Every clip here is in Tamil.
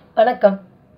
வணக்கம்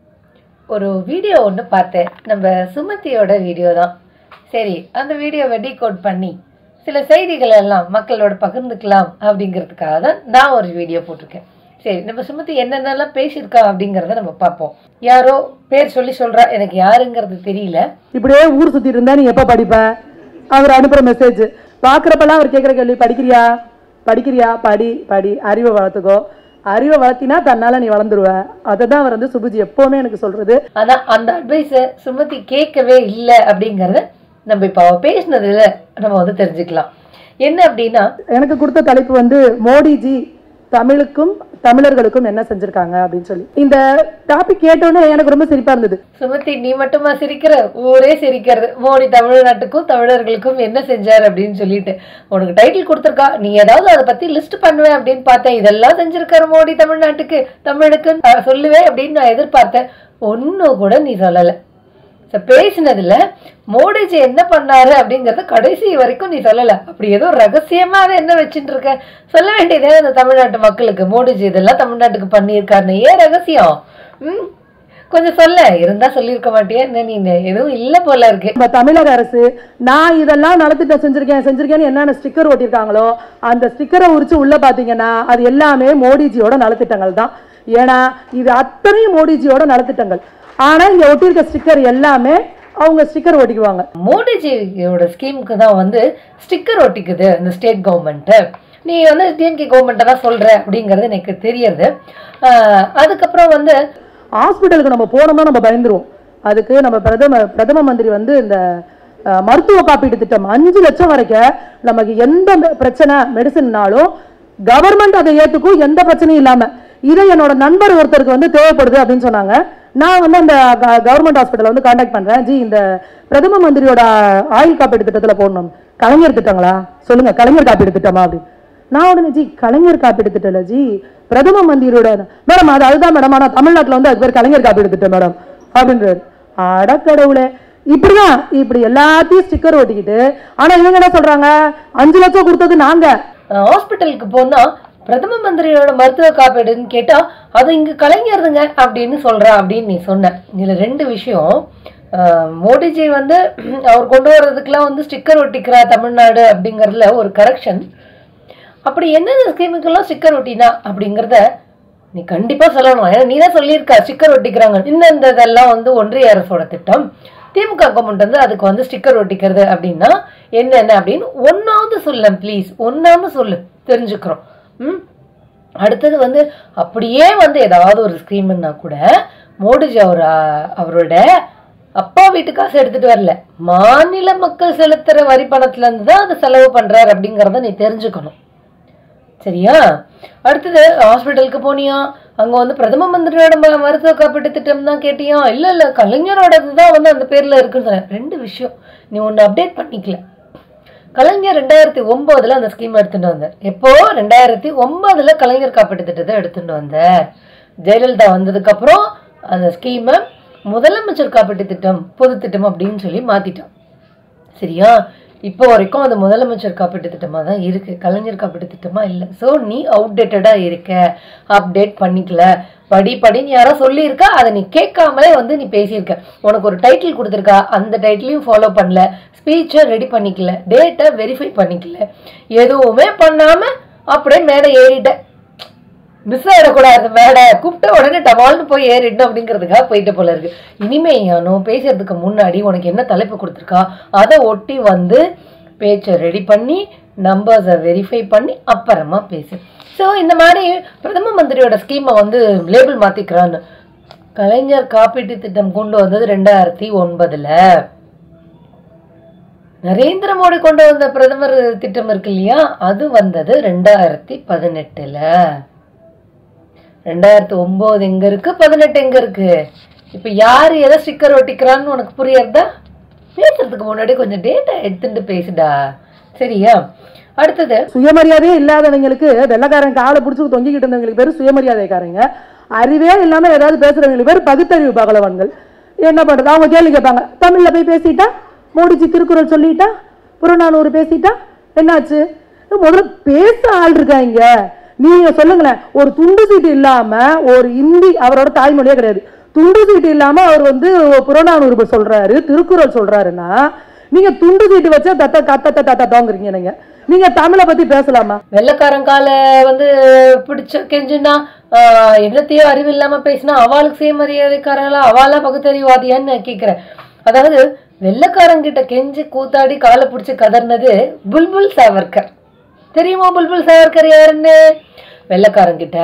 ஒரு வீடியோ ஒன்று பார்த்தேன் நம்ம சுமதியோட வீடியோ தான் சரி அந்த வீடியோவை டீகோட் பண்ணி சில செய்திகள் எல்லாம் மக்களோட பகிர்ந்துக்கலாம் அப்படிங்கிறதுக்காக தான் நான் ஒரு வீடியோ போட்டிருக்கேன் சரி நம்ம சுமதி என்னென்னலாம் பேசியிருக்கா அப்படிங்கிறத நம்ம பார்ப்போம் யாரோ பேர் சொல்லி சொல்றா எனக்கு யாருங்கிறது தெரியல இப்படியே ஊர் சுத்திட்டு இருந்தா நீ எப்ப படிப்ப அவர் அனுப்புற மெசேஜ் பாக்குறப்பெல்லாம் அவர் கேட்குற கேள்வி படிக்கிறியா படிக்கிறியா படி படி அறிவை வளர்த்துக்கோ அறிவை வளர்த்தினா தன்னால நீ வளர்ந்துருவ அதை தான் அவர் வந்து சுபுஜி எப்பவுமே எனக்கு சொல்றது ஆனா அந்த அட்வைஸை சுமதி கேட்கவே இல்லை அப்படிங்கறத நம்ம இப்போ அவ பேசினதுல நம்ம வந்து தெரிஞ்சுக்கலாம் என்ன அப்படின்னா எனக்கு கொடுத்த தலைப்பு வந்து மோடிஜி தமிழுக்கும் தமிழர்களுக்கும் என்ன செஞ்சிருக்காங்க அப்படின்னு சொல்லி இந்த டாபிக் கேட்டோன்னே எனக்கு ரொம்ப சிரிப்பா இருந்தது சுமதி நீ மட்டுமா சிரிக்கிற ஊரே சிரிக்கிறது மோடி தமிழ்நாட்டுக்கும் தமிழர்களுக்கும் என்ன செஞ்சார் அப்படின்னு சொல்லிட்டு உனக்கு டைட்டில் கொடுத்துருக்கா நீ ஏதாவது அதை பத்தி லிஸ்ட் பண்ணுவேன் அப்படின்னு பார்த்தேன் இதெல்லாம் செஞ்சிருக்காரு மோடி தமிழ்நாட்டுக்கு தமிழுக்கு அஹ், சொல்லுவேன் அப்படின்னு நான் எதிர்பார்த்தேன் ஒன்னும் கூட நீ சொல்லல So, பேசினதுல மோடிஜி என்ன பண்ணாரு அப்படிங்கறத கடைசி வரைக்கும் நீ சொல்லல அப்படி ஏதோ ரகசியமா அதை என்ன வச்சுட்டு இருக்க சொல்ல வேண்டியதே அந்த தமிழ்நாட்டு மக்களுக்கு மோடிஜி இதெல்லாம் தமிழ்நாட்டுக்கு பண்ணியிருக்காருன்னு ஏன் ரகசியம் ம் கொஞ்சம் சொல்ல இருந்தா சொல்லியிருக்க மாட்டியா என்ன நீ எதுவும் இல்ல போல இருக்கு நம்ம தமிழக அரசு நான் இதெல்லாம் நலத்திட்டம் செஞ்சிருக்கேன் செஞ்சிருக்கேன்னு என்னென்ன ஸ்டிக்கர் ஒட்டியிருக்காங்களோ அந்த ஸ்டிக்கரை உரிச்சு உள்ள பாத்தீங்கன்னா அது எல்லாமே மோடிஜியோட நலத்திட்டங்கள் தான் ஏன்னா இது அத்தனையும் மோடிஜியோட நலத்திட்டங்கள் ஆனா இங்க ஒட்டியிருக்க ஸ்டிக்கர் எல்லாமே அவங்க ஸ்டிக்கர் ஒட்டிக்குவாங்க மோடிஜியோட ஸ்கீமுக்கு தான் வந்து ஸ்டிக்கர் ஒட்டிக்குது இந்த ஸ்டேட் கவர்மெண்ட் நீ வந்து டிஎம்கே கவர்மெண்ட்டை தான் சொல்ற அப்படிங்கிறது எனக்கு தெரியறது ஆஹ் அதுக்கப்புறம் வந்து ஹாஸ்பிட்டலுக்கு நம்ம போனோம்னா நம்ம பயந்துருவோம் அதுக்கு நம்ம பிரதம பிரதம மந்திரி வந்து இந்த அஹ், மருத்துவ காப்பீட்டு திட்டம் அஞ்சு லட்சம் வரைக்கும் நமக்கு எந்த மெ- பிரச்சனை மெடிசன்னாலும் கவர்மெண்ட் அதை ஏத்துக்கும் எந்த பிரச்சனையும் இல்லாம இதை என்னோட நண்பர் ஒருத்தருக்கு வந்து தேவைப்படுது அப்படின்னு சொன்னாங்க நான் வந்து அந்த கவர்மெண்ட் ஹாஸ்பிட்டலை வந்து காண்டாக்ட் பண்றேன் ஜி இந்த பிரதம மந்திரியோட ஆயுள் காப்பீடு திட்டத்துல போடணும் கலைஞர் திட்டங்களா சொல்லுங்க கலைஞர் காப்பீடு திட்டமா அப்படின்னு நான் உடனே ஜி கலைஞர் காப்பீடு திட்டம் இல்ல ஜி பிரதம மந்திரியோட மேடம் அது அதுதான் மேடம் ஆனா தமிழ்நாட்டுல வந்து அது பேர் கலைஞர் காப்பீடு திட்டம் மேடம் அப்படின்றாரு அடக்கடவுளே இப்படிதான் இப்படி எல்லாத்தையும் ஸ்டிக்கர் ஒட்டிக்கிட்டு ஆனா இவங்க என்ன சொல்றாங்க அஞ்சு லட்சம் கொடுத்தது நாங்க ஹாஸ்பிட்டலுக்கு போனா பிரதம மந்திரியோட மருத்துவ காப்பீடுன்னு கேட்டா அது இங்க கலைஞருதுங்க அப்படின்னு சொல்ற அப்படின்னு நீ சொன்ன இதுல ரெண்டு விஷயம் ஆஹ் மோடிஜி வந்து அவர் கொண்டு வர்றதுக்கெல்லாம் வந்து ஸ்டிக்கர் ஒட்டிக்கிறா தமிழ்நாடு அப்படிங்கறதுல ஒரு கரெக்ஷன் அப்படி என்னென்ன ஸ்கீமுக்கெல்லாம் ஸ்டிக்கர் ஒட்டினா அப்படிங்கறத நீ கண்டிப்பா சொல்லணும் ஏன்னா நீ தான் சொல்லியிருக்க ஸ்டிக்கர் ஒட்டிக்கிறாங்க இன்னும் இந்த இதெல்லாம் வந்து ஒன்றிய அரசோட திட்டம் திமுக கவர்மெண்ட் வந்து அதுக்கு வந்து ஸ்டிக்கர் ஒட்டிக்கிறது அப்படின்னா என்னென்ன அப்படின்னு ஒன்னாவது சொல்ல ப்ளீஸ் ஒன்னாவது சொல்லு தெரிஞ்சுக்கிறோம் ம் அடுத்தது வந்து அப்படியே வந்து ஏதாவது ஒரு ஸ்கீம்னா கூட மோடிஜி அவர் அஹ், அவரோட அப்பா வீட்டு காசு எடுத்துட்டு வரல மாநில மக்கள் செலுத்துற வரி பணத்துல இருந்து தான் அதை செலவு பண்றாரு அப்படிங்கறத நீ தெரிஞ்சுக்கணும் சரியா அடுத்தது ஹாஸ்பிட்டலுக்கு போனியா அங்க வந்து பிரதம மந்திரியோட ம- மருத்துவ காப்பீட்டு திட்டம் தான் கேட்டியா இல்ல இல்ல கலைஞரோடது தான் வந்து அந்த பேர்ல இருக்குன்னு சொன்னேன் ரெண்டு விஷயம் நீ ஒன்னு அப்டேட் பண்ணிக்கல கலைஞர் ரெண்டாயிரத்தி ஒன்பதுல அந்த ஸ்கீம் எடுத்துட்டு வந்தார் எப்போ ரெண்டாயிரத்தி ஒன்பதுல கலைஞர் காப்பீட்டு திட்டத்தை எடுத்துட்டு வந்தார் ஜெயலலிதா வந்ததுக்கு அப்புறம் அந்த ஸ்கீமை முதலமைச்சர் காப்பீட்டு திட்டம் பொது திட்டம் அப்படின்னு சொல்லி மாத்திட்டான் சரியா இப்போ வரைக்கும் அது முதலமைச்சர் காப்பீட்டு திட்டமா தான் இருக்கு கலைஞர் காப்பீட்டு திட்டமா இல்லை ஸோ நீ அவுடேட்டடா இருக்க அப்டேட் பண்ணிக்கல படி படின்னு யாரோ சொல்லியிருக்கா அதை நீ கேட்காமலே வந்து நீ பேசியிருக்க உனக்கு ஒரு டைட்டில் கொடுத்துருக்கா அந்த டைட்டிலையும் ஃபாலோ பண்ணல ஸ்பீச்சை ரெடி பண்ணிக்கல டேட்டை வெரிஃபை பண்ணிக்கல எதுவுமே பண்ணாம அப்படியே மேடை ஏறிட்ட மிஸ் ஆயிடக்கூடாது மேடை கூப்பிட்ட உடனே டவால்னு போய் ஏறிடணும் அப்படிங்கிறதுக்காக போயிட்டு போல இருக்கு இனிமே யானோ பேசுறதுக்கு முன்னாடி உனக்கு என்ன தலைப்பு கொடுத்துருக்கா அதை ஒட்டி வந்து பேச்சை ரெடி பண்ணி நம்பர்ஸை வெரிஃபை பண்ணி அப்புறமா பேசு ஸோ இந்த மாதிரி பிரதம மந்திரியோட ஸ்கீமை வந்து லேபிள் மாத்திக்கிறான்னு கலைஞர் காப்பீட்டு திட்டம் கொண்டு வந்தது ரெண்டாயிரத்தி ஒன்பதுல நரேந்திர மோடி கொண்டு வந்த பிரதமர் திட்டம் இருக்கு இல்லையா அது வந்தது ரெண்டாயிரத்தி பதினெட்டுல ரெண்டாயிரத்தி ஒன்பது எங்க இருக்கு பதினெட்டு எங்க இருக்கு இப்ப யாரு எதை ஸ்டிக்கர் ஒட்டிக்கிறான்னு உனக்கு புரியறதா பேசுறதுக்கு முன்னாடி கொஞ்சம் டேட்டா எடுத்துட்டு பேசுடா சரியா அடுத்தது சுயமரியாதையே இல்லாதவங்களுக்கு வெள்ளக்காரன் காலை பிடிச்சி தொங்கிக்கிட்டு இருந்தவங்களுக்கு பேர் சுயமரியாதைக்காரங்க அறிவே இல்லாம ஏதாவது பேசுறவங்களுக்கு பேர் பகுத்தறிவு பகலவன்கள் என்ன பண்றது அவங்க கேள்வி கேட்பாங்க தமிழ்ல போய் பேசிட்டா மோடிஜி திருக்குறள் சொல்லிட்டா புறநானூறு பேசிட்டா என்னாச்சு முதல்ல பேச ஆள் இருக்காங்க நீங்க சொல்லுங்களேன் ஒரு துண்டு சீட்டு இல்லாம ஒரு இந்தி அவரோட தாய்மொழியே கிடையாது துண்டு சீட்டு இல்லாம அவர் வந்து புறநானூறு சொல்றாரு திருக்குறள் சொல்றாருன்னா நீங்க துண்டு சீட்டு வச்சா தத்த கத்த தத்த தாங்கிறீங்க நீங்க நீங்க தமிழை பத்தி பேசலாமா வெள்ளக்காரங்கால வந்து பிடிச்ச கெஞ்சுனா என்னத்தையோ அறிவு இல்லாம பேசினா அவளுக்கு சுயமரியாதைக்காரங்களா அவளா பகுத்தறிவாதியான்னு நான் கேக்குறேன் அதாவது வெள்ளக்காரங்கிட்ட கெஞ்சி கூத்தாடி காலை பிடிச்சி கதர்னது புல்புல் சாவர்கர் தெரியுமா புல்புல் சாவர்கர் யாருன்னு வெள்ளக்காரங்கிட்ட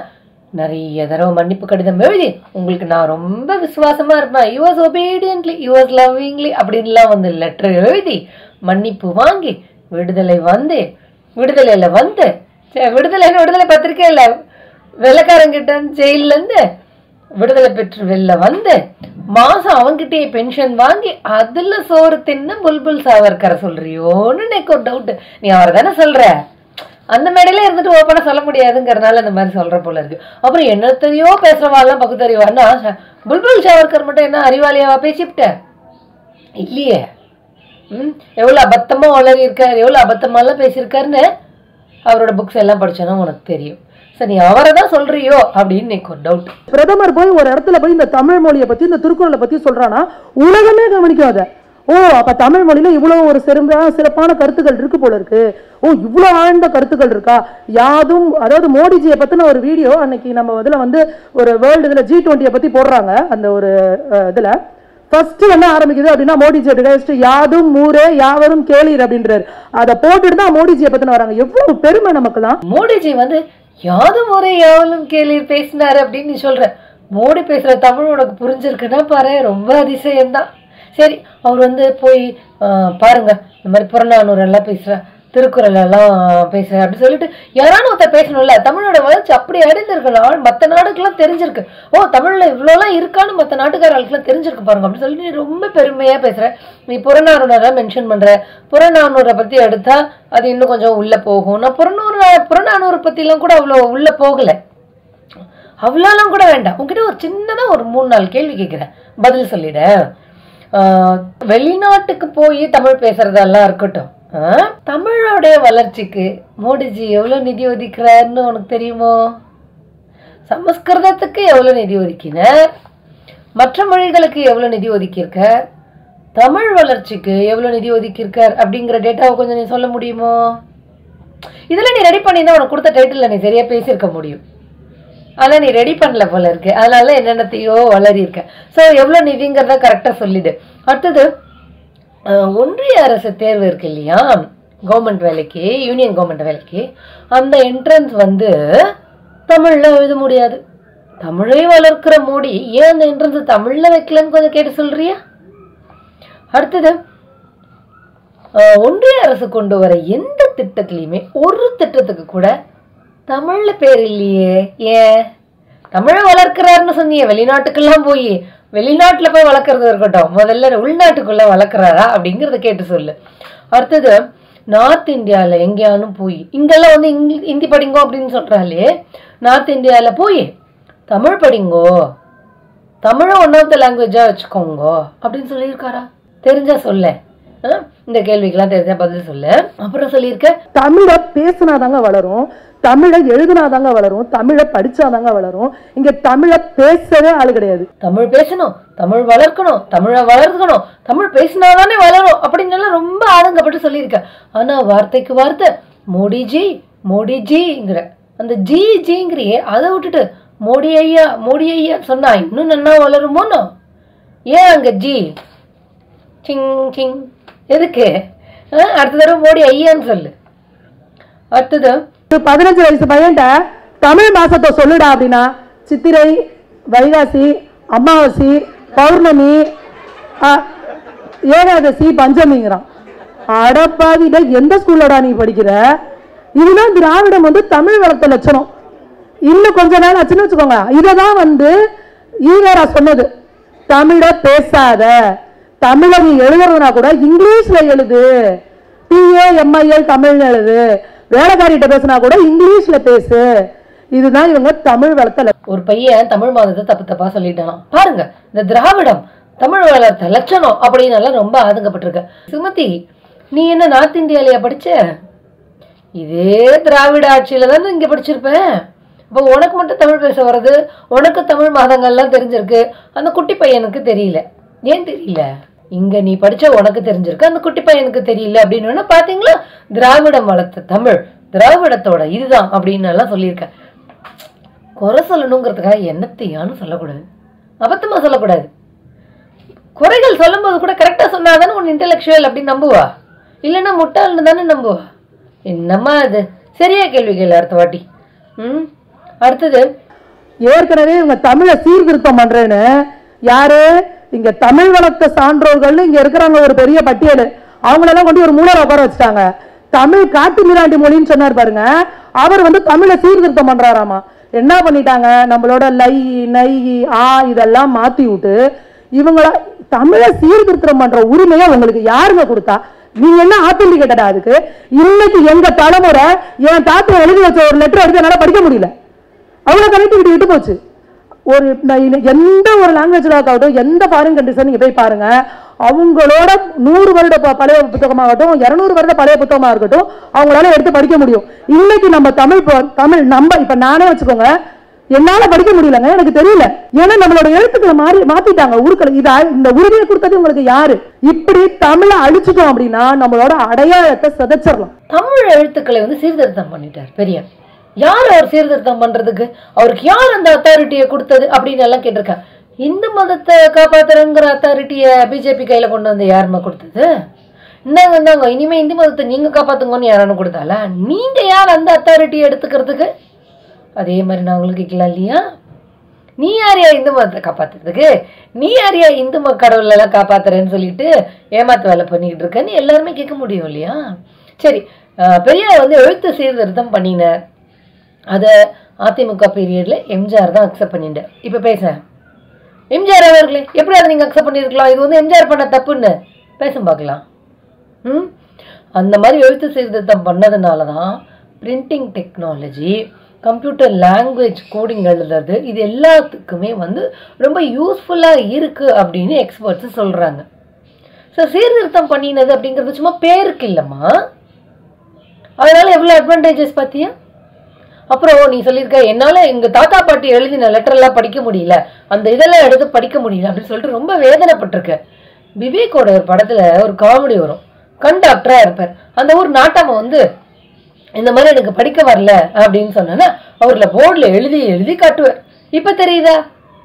நிறைய தடவை மன்னிப்பு கடிதம் எழுதி உங்களுக்கு நான் ரொம்ப விசுவாசமா இருப்பேன் யூஎஸ் ஒபீடியன்ட்லி யூஎஸ் லவ்விங்லி அப்படின்லாம் வந்து லெட்டர் எழுதி மன்னிப்பு வாங்கி விடுதலை வந்து விடுதலையில வந்து சே, விடுதலைன்னு விடுதலை பத்திரிக்கை இல்ல வெள்ளக்காரங்கிட்ட ஜெயில்ல இருந்து விடுதலை பெற்று வெளில வந்து மாசம் அவன்கிட்டயே பென்ஷன் வாங்கி அதுல சோறு தின்னு புல்புல் சாவர்கரை சொல்றியோன்னு எனக்கு ஒரு டவுட் நீ அவர் தானே சொல்ற அந்த மேடையில இருந்துட்டு ஓப்பனா சொல்ல முடியாதுங்கிறனால இந்த மாதிரி சொல்ற போல இருக்கு அப்புறம் என்னத்தையோ பேசுறவாள்லாம் பகுத்தறிவான்னா புல்புல் சாவர்கர் மட்டும் என்ன அறிவாளியாவா பேசிவிட்ட இல்லையே ம் எவ்வளோ அபத்தமா வளரி இருக்காரு எவ்வளோ அபத்தமாலாம் பேசியிருக்காருன்னு அவரோட புக்ஸ் எல்லாம் படிச்சோன்னா உனக்கு தெரியும் சரி நீ அவரை தான் சொல்றியோ அப்படின்னு எனக்கு ஒரு டவுட் பிரதமர் போய் ஒரு இடத்துல போய் இந்த தமிழ் மொழியை பத்தி இந்த திருக்குறளை பத்தி சொல்றானா உலகமே கவனிக்கும் அதை ஓ அப்ப தமிழ் மொழியில இவ்வளவு ஒரு சிறப்பான சிறப்பான கருத்துக்கள் இருக்கு போல இருக்கு ஓ இவ்வளவு ஆழ்ந்த கருத்துக்கள் இருக்கா யாதும் அதாவது மோடிஜியை பத்தின ஒரு வீடியோ அன்னைக்கு நம்ம இதுல வந்து ஒரு வேர்ல்டு இதுல ஜி டுவெண்ட்டியை பத்தி போடுறாங்க அந்த ஒரு அஹ், இதுல ஃபர்ஸ்ட் என்ன ஆரம்பிக்குது அப்படின்னா மோடிஜி அப்படி யாதும் ஊரே யாவரும் கேளீர் அப்படின்றாரு அதை போட்டுட்டு தான் மோடிஜியை பத்தின வராங்க எவ்வளவு பெருமை நமக்குலாம் மோடிஜி வந்து யாதும் ஒரே யாவலும் கேள்வி பேசினாரு அப்படின்னு நீ சொல்ற மோடி பேசுற தமிழ் உனக்கு புரிஞ்சிருக்குன்னா பாரு ரொம்ப அதிசயம்தான் சரி அவர் வந்து போய் ஆஹ், பாருங்க இந்த மாதிரி புறநானூறு எல்லாம் பேசுற திருக்குறள் எல்லாம் பேசுற அப்படி சொல்லிட்டு யாரானு ஒருத்தர் பேசணும்ல தமிழோட வளர்ச்சி அப்படி அடைந்திருக்கு மற்ற நாடுக்கெல்லாம் தெரிஞ்சிருக்கு ஓ தமிழ்ல இவ்வளோலாம் இருக்கான்னு மற்ற நாட்டுக்காரர்களுக்குலாம் தெரிஞ்சிருக்கு பாருங்க அப்படின்னு சொல்லிட்டு நீ ரொம்ப பெருமையா பேசுற நீ புறநானூரெல்லாம் மென்ஷன் பண்ற புறநானூரை பத்தி எடுத்தா அது இன்னும் கொஞ்சம் உள்ள போகும் நான் புறநூறு புறநானூறு பத்திலாம் கூட அவ்வளோ உள்ள போகல அவ்வளோலாம் கூட வேண்டாம் உங்ககிட்ட ஒரு சின்னதா ஒரு மூணு நாலு கேள்வி கேட்குறேன் பதில் சொல்லிட ஆஹ், வெளிநாட்டுக்கு போய் தமிழ் பேசுறதெல்லாம் இருக்கட்டும் ஆஹ், தமிழோடைய வளர்ச்சிக்கு மோடிஜி எவ்வளவு நிதி ஒதுக்குறாருன்னு உனக்கு தெரியுமோ சமஸ்கிருதத்துக்கு எவ்வளவு நிதி ஒதுக்கினார் மற்ற மொழிகளுக்கு எவ்வளவு நிதி ஒதுக்கியிருக்கார் தமிழ் வளர்ச்சிக்கு எவ்வளவு நிதி ஒதுக்கியிருக்கார் அப்படிங்கிற டேட்டாவை கொஞ்சம் நீ சொல்ல முடியுமோ இதெல்லாம் நீ ரெடி பண்ணியிருந்தா உனக்கு கொடுத்த டைட்டில் நீ சரியா பேசியிருக்க முடியும் ஆனா நீ ரெடி பண்ணல போல இருக்கு அதனால என்னென்னத்தையோ வளரி இருக்க ஸோ எவ்வளோ நிதிங்கிறத கரெக்டாக சொல்லிடு அடுத்தது அஹ், ஒன்றிய அரசு தேர்வு இருக்கு இல்லையா கவர்மெண்ட் வேலைக்கு யூனியன் கவர்மெண்ட் வேலைக்கு அந்த என்ட்ரன்ஸ் வந்து தமிழ்ல எழுத முடியாது தமிழை வளர்க்கிற மோடி ஏன் அந்த என்ட்ரன்ஸ் தமிழ்ல வைக்கலன்னு கொஞ்சம் கேட்டு சொல்றியா அடுத்தது அஹ், ஒன்றிய அரசு கொண்டு வர எந்த திட்டத்திலையுமே ஒரு திட்டத்துக்கு கூட தமிழ்ல பேர் இல்லையே ஏன் தமிழை வளர்க்கிறாருன்னு சொன்னீங்க வெளிநாட்டுக்கெல்லாம் போய் வெளிநாட்டுல போய் வளர்க்கறது இருக்கட்டும் முதல்ல உள்நாட்டுக்குள்ள வளர்க்குறாரா அப்படிங்கறத கேட்டு சொல்லு அடுத்தது நார்த் இந்தியால எங்கேயானும் போய் இங்கெல்லாம் வந்து இங்கி- ஹிந்தி படிங்கோ அப்படின்னு சொல்றாலே நார்த் இந்தியால போய் தமிழ் படிங்கோ தமிழை ஒன் ஆஃப் த லாங்குவேஜா வச்சுக்கோங்க அப்படின்னு சொல்லியிருக்காரா தெரிஞ்சா சொல்ல ஆ? இந்த கேள்விக்கெல்லாம் தெரிஞ்சா பதில் சொல்லு அப்புறம் சொல்லியிருக்க தமிழை பேசினாதாங்க வளரும் தமிழை எழுதினாதாங்க வளரும் தமிழை படிச்சாதாங்க வளரும் இங்க தமிழை பேசவே ஆளு கிடையாது தமிழ் பேசணும் தமிழ் வளர்க்கணும் தமிழை வளர்க்கணும் தமிழ் பேசினாதானே வளரும் அப்படின்னு எல்லாம் ரொம்ப ஆதங்கப்பட்டு சொல்லியிருக்க ஆனா வார்த்தைக்கு வார்த்தை மோடிஜி மோடிஜிங்கிற அந்த ஜி ஜிங்கிறியே அதை விட்டுட்டு மோடி ஐயா மோடி ஐயா சொன்னா இன்னும் நல்லா வளருமோனோ ஏன் அங்க ஜி சிங் சிங் எதுக்கு ஆ, அடுத்த தடவை மோடி ஐயான்னு சொல்லு அடுத்தது ஒரு பதினஞ்சு வயசு பையன்ட்ட தமிழ் மாசத்தை சொல்லுடா அப்படின்னா சித்திரை வைகாசி அமாவாசி பௌர்ணமி ஆ, ஏகாதசி பஞ்சமிங்கிறான் அடப்பாவிட எந்த ஸ்கூல்லடா நீ படிக்கிற இதுதான் திராவிடம் வந்து தமிழ் வளர்த்த லட்சணம் இன்னும் கொஞ்ச நாள் ஆச்சுன்னு வச்சுக்கோங்க இதை தான் வந்து ஈவேரா சொன்னது தமிழை பேசாத தமிழை நீ எழுதுறதுனா கூட இங்கிலீஷ்ல எழுது டிஏ எம்ஐஎல் தமிழ்ல எழுது வேலைக்காரிட்ட பேசினா கூட இங்கிலீஷ்ல பேசு இதுதான் இவங்க தமிழ் வளர்த்த லட்சணம். ஒரு பையன் தமிழ் மாதத்தை தப்பு தப்பா சொல்லிட்டானாம் பாருங்க இந்த திராவிடம் தமிழ் வளர்த்த லட்சணம் அப்படின்னு எல்லாம் ரொம்ப ஆதங்கப்பட்டிருக்க சுமதி நீ என்ன நார்த் இந்தியாலயா படிச்ச இதே திராவிட ஆட்சியில தானே இங்க படிச்சிருப்பேன் அப்போ உனக்கு மட்டும் தமிழ் பேச வர்றது உனக்கு தமிழ் மாதங்கள்லாம் தெரிஞ்சிருக்கு அந்த குட்டி பையனுக்கு தெரியல ஏன் தெரியல இங்க நீ படிச்ச உனக்கு தெரிஞ்சிருக்கு அந்த குட்டி பையனுக்கு தெரியல அப்படின்னு வேணா பாத்தீங்களா திராவிடம் வளர்த்த தமிழ் திராவிடத்தோட இதுதான் அப்படின்னு எல்லாம் சொல்லியிருக்கேன் குறை சொல்லணுங்கிறதுக்காக என்னத்தையான்னு சொல்லக்கூடாது அபத்தமா சொல்லக்கூடாது குறைகள் சொல்லும்போது கூட கரெக்டாக சொன்னாதானே உன் இன்டெலெக்சுவல் அப்படின்னு நம்புவா இல்லைன்னா முட்டாள்னு தானே நம்புவா என்னம்மா அது சரியா கேள்வி கேளு அடுத்த வாட்டி ம் அடுத்தது ஏற்கனவே இவங்க தமிழை சீர்திருத்தம் பண்றேன்னு யாரு இங்க தமிழ் வளர்த்த சான்றோர்கள்னு இங்க இருக்கிறாங்க ஒரு பெரிய பட்டியல் அவங்களெல்லாம் கொண்டு ஒரு மூலரை உட்கார வச்சுட்டாங்க தமிழ் காட்டு மிராண்டி மொழின்னு சொன்னார் பாருங்க அவர் வந்து தமிழை சீர்திருத்தம் பண்றாராமா என்ன பண்ணிட்டாங்க நம்மளோட லை நை ஆ இதெல்லாம் மாத்தி விட்டு இவங்கள தமிழை சீர்திருத்தம் பண்ற உரிமையை உங்களுக்கு யாருங்க கொடுத்தா நீங்க என்ன ஆத்தன்டிகேட்டடா அதுக்கு இன்னைக்கு எங்க தலைமுறை என் தாத்தா எழுதி வச்ச ஒரு லெட்டர் எடுத்து என்னால படிக்க முடியல அவ்வளோ கனெக்டிவிட்டி விட்டு போச்சு ஒரு நான் இனி- எந்த ஒரு லாங்குவேஜில் ஆகட்டும் எந்த ஃபாரின் கண்ட்ரிஸ் நீங்க போய் பாருங்க அவங்களோட நூறு வருட ப- பழைய புத்தகமாகட்டும் இருநூறு வருட பழைய புத்தகமா இருக்கட்டும் அவங்களால எடுத்து படிக்க முடியும் இன்னைக்கு நம்ம தமிழ் ப- தமிழ் நம்ம இப்ப நானே வச்சுக்கோங்க என்னால படிக்க முடியலங்க எனக்கு தெரியல ஏன்னா நம்மளோட எழுத்துக்களை மாறி மாத்திட்டாங்க உருக்களை இத இந்த உரிமையை கொடுத்தது உங்களுக்கு யாரு இப்படி தமிழை அழிச்சிட்டோம் அப்படின்னா நம்மளோட அடையாளத்தை சிதைச்சிடலாம் தமிழ் எழுத்துக்களை வந்து சீர்திருத்தம் பண்ணிட்டார் பெரியார் யார் அவர் சீர்திருத்தம் பண்றதுக்கு அவருக்கு யார் அந்த அத்தாரிட்டியை கொடுத்தது அப்படின்னு எல்லாம் கேட்டிருக்கேன் இந்து மதத்தை காப்பாத்துறங்கிற அத்தாரிட்டியை பிஜேபி கையில கொண்டு வந்து யாரும்மா கொடுத்தது இந்தாங்க இந்தாங்க இனிமே இந்து மதத்தை நீங்க காப்பாத்துங்கன்னு யாரானு கொடுத்தால நீங்க யார் அந்த அத்தாரிட்டியை எடுத்துக்கிறதுக்கு அதே மாதிரி நான் உங்களுக்கு கேட்கலாம் இல்லையா நீ யாரையா இந்து மதத்தை காப்பாத்துறதுக்கு நீ யாரையா இந்து ம கடவுள் எல்லாம் காப்பாத்துறேன்னு சொல்லிட்டு ஏமாத்து வேலை பண்ணிக்கிட்டு இருக்கேன்னு எல்லாருமே கேட்க முடியும் இல்லையா சரி அஹ் பெரியார் வந்து எழுத்து சீர்திருத்தம் பண்ணினார் அதை அதிமுக பீரியட்ல எம்ஜிஆர் தான் அக்செப்ட் பண்ணிட்டார் இப்போ பேச எம்ஜிஆர் அவர்களே எப்படி அதை நீங்கள் அக்செப்ட் பண்ணியிருக்கலாம் இது வந்து எம்ஜிஆர் பண்ண தப்புன்னு பேசும் பார்க்கலாம் ம் அந்த மாதிரி எழுத்து சீர்திருத்தம் பண்ணதுனால தான் printing technology computer language coding எழுதுறது இது எல்லாத்துக்குமே வந்து ரொம்ப யூஸ்ஃபுல்லாக இருக்குது அப்படின்னு எக்ஸ்பர்ட்ஸ் சொல்கிறாங்க ஸோ சீர்திருத்தம் பண்ணினது அப்படிங்கிறது சும்மா பேருக்கு இல்லைம்மா அதனால எவ்வளோ அட்வான்டேஜஸ் பார்த்தியா அப்புறம் நீ சொல்லியிருக்க என்னால எங்க தாத்தா பாட்டி எழுதின லெட்டர் எல்லாம் படிக்க முடியல அந்த இதெல்லாம் எடுத்து படிக்க முடியல அப்படின்னு சொல்லிட்டு ரொம்ப வேதனைப்பட்டிருக்க விவேக்கோட ஒரு படத்துல ஒரு காமெடி வரும் கண்டாக்டரா இருப்பார் அந்த ஊர் நாட்டாம வந்து இந்த மாதிரி எனக்கு படிக்க வரல அப்படின்னு சொன்னேன்னா அவர்ல போர்டுல எழுதி எழுதி காட்டுவார் இப்ப தெரியுதா